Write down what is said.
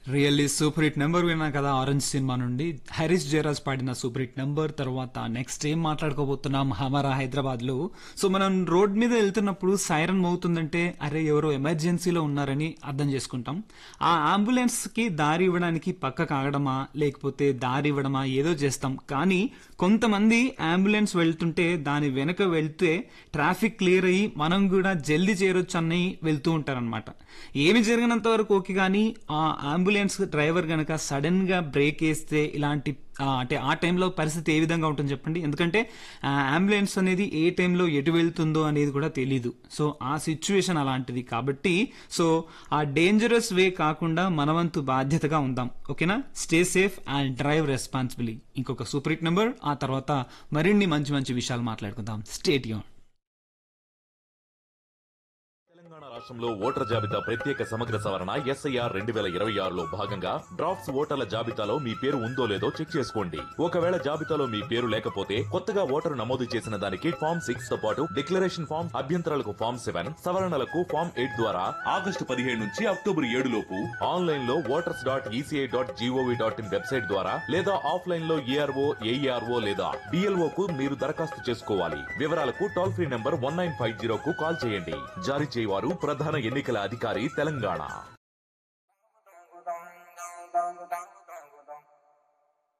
really super hit number విన్నా కదా orange cinema నుండి హరీష్ జయరాజ్ పాడిన సూపర్ హిట్ నెంబర్ తర్వాత నెక్స్ట్ ఏం మాట్లాడుకోబోతున్నాం హమారా హైదరాబాద్ లో సో మనం రోడ్ మీద వెళ్తున్నప్పుడు సైరన్ మోగుతుందంటే అరే ఎవరో ఎమర్జెన్సీలో ఉన్నారని అర్థం చేసుకుంటాం ఆ అంబులెన్స్ కి దారి ఇవ్వడానికి పక్కకు ఆగడమా లేకపోతే దారి ఇవ్వడమా ఏదో చేస్తాం కానీ కొంతమంది అంబులెన్స్ వెళ్తుంటే దాని వెనక వెళ్తే ట్రాఫిక్ క్లియర్ అయ్యి మనం కూడా జల్దీ చేరొచ్చు అని వెళ్తూ ఉంటారనమాట ఏమి జరిగినంత వరకు ఓకే కానీ ఆ అంబులెన్స్ డ్రైవర్ గనక సడన్ గా బ్రేక్ వేస్తే ఇలాంటి ఆ, అంటే ఆ టైంలో పరిస్థితి ఏ విధంగా ఉంటుంది చెప్పండి ఎందుకంటే ఆ అంబులెన్స్ అనేది ఏ టైంలో ఎటు వెళ్తుందో అనేది కూడా తెలీదు సో ఆ సిచ్యువేషన్ అలాంటిది కాబట్టి సో ఆ డేంజరస్ వే కాకుండా మనవంతు బాధ్యతగా ఉందాం ఓకేనా stay safe and drive responsibly ఇంకొక సూపర్ హిట్ నెంబర్ ఆ తర్వాత మరిన్ని మంచి మంచి విషయాలు మాట్లాడుకుందాం స్టేట్ యూన్ తెలంగాణ రాష్ట్రంలో ఓటర్ జాబితా ప్రత్యేక సమగ్ర సవరణ ఎస్ఐఆర్ రెండు వేల ఇరవై ఆరులో భాగంగా డ్రాఫ్ట్స్ ఓటర్ల జాబితాలో మీ పేరు ఉందో లేదో చెక్ చేసుకోండి ఒకవేళ జాబితాలో మీ పేరు లేకపోతే కొత్తగా ఓటరు నమోదు చేసిన దానికి ఫామ్ సిక్స్ తో పాటు డిక్లరేషన్ ఫామ్ అభ్యంతరాలకు ఫామ్ సెవెన్ సవరణలకు ఫామ్ ఎయిట్ ద్వారా ఆగస్టు పదిహేడు నుంచి అక్టోబర్ ఏడు లోపు ఆన్లైన్ లో voters dot ECI dot GOV dot in website ద్వారా లేదా ఆఫ్లైన్ లో ఏఆర్ఓ ఏఈఆర్ఓ లేదా డిఎల్ఓ కు మీరు దరఖాస్తు చేసుకోవాలి వివరాలకు toll free number one nine five zero కు కాల్ చేయండి జారీ చేయవారు ప్రధాన ఎన్నికల అధికారి తెలంగాణ